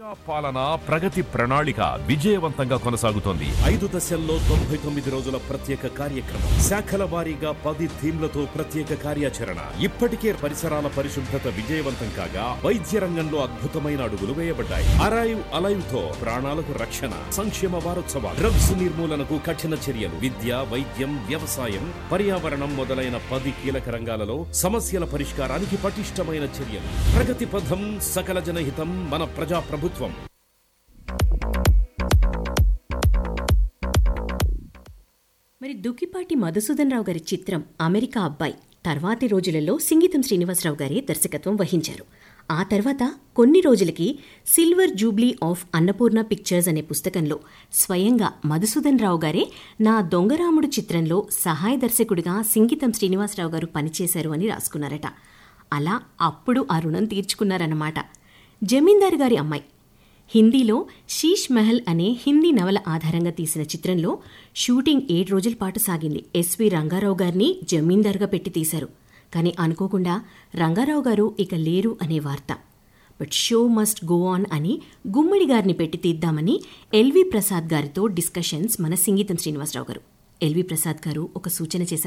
ప్రజా పాలన ప్రగతి ప్రణాళిక విజయవంతంగా కొనసాగుతోంది ఐదు దశల్లో తొంభై తొమ్మిది రోజుల ప్రత్యేక కార్యక్రమం శాఖల వారీగా పది థీమ్లతో ప్రత్యేక కార్యాచరణ ఇప్పటికే పరిసరాల పరిశుభ్రత విజయవంతం కాగా వైద్య రంగంలో అద్భుతమైన అడుగులు వేయబడ్డాయి అరైవ్ అలైవ్ తో ప్రాణాలకు రక్షణ సంక్షేమ వారోత్సవాలు డ్రగ్స్ నిర్మూలనకు కఠిన చర్యలు విద్య వైద్యం వ్యవసాయం పర్యావరణం మొదలైన పది కీలక రంగాలలో సమస్యల పరిష్కారానికి పటిష్టమైన చర్యలు ప్రగతి పథం సకల జనహితం మన ప్రజా ప్రభుత్వం మరి దుక్కిపాటి మధుసూదన్ రావు గారి చిత్రం అమెరికా అబ్బాయి తర్వాతి రోజులలో సింగీతం శ్రీనివాసరావు గారి దర్శకత్వం వహించారు ఆ తర్వాత కొన్ని రోజులకి silver jubilee of Annapurna pictures అనే పుస్తకంలో స్వయంగా మధుసూదన్ రావు గారే నా దొంగరాముడు చిత్రంలో సహాయ దర్శకుడిగా సింగీతం శ్రీనివాసరావు గారు పనిచేశారు అని రాసుకున్నారట అలా అప్పుడు ఆ రుణం తీర్చుకున్నారన్నమాట జమీందారు గారి అమ్మాయి హిందీలో శీష్ మహల్ అనే హిందీ నవల ఆధారంగా తీసిన చిత్రంలో షూటింగ్ ఏడు రోజుల పాటు సాగింది ఎస్వి రంగారావు గారిని జమీందార్గా పెట్టి తీశారు కానీ అనుకోకుండా రంగారావు గారు ఇక లేరు అనే వార్త but show must go on అని గుమ్మడి గారిని పెట్టి తీద్దామని ఎల్వి ప్రసాద్ గారితో డిస్కషన్స్ మన సింగీతం శ్రీనివాసరావు గారు ఎల్వి ప్రసాద్ గారు ఒక సూచన చేశారు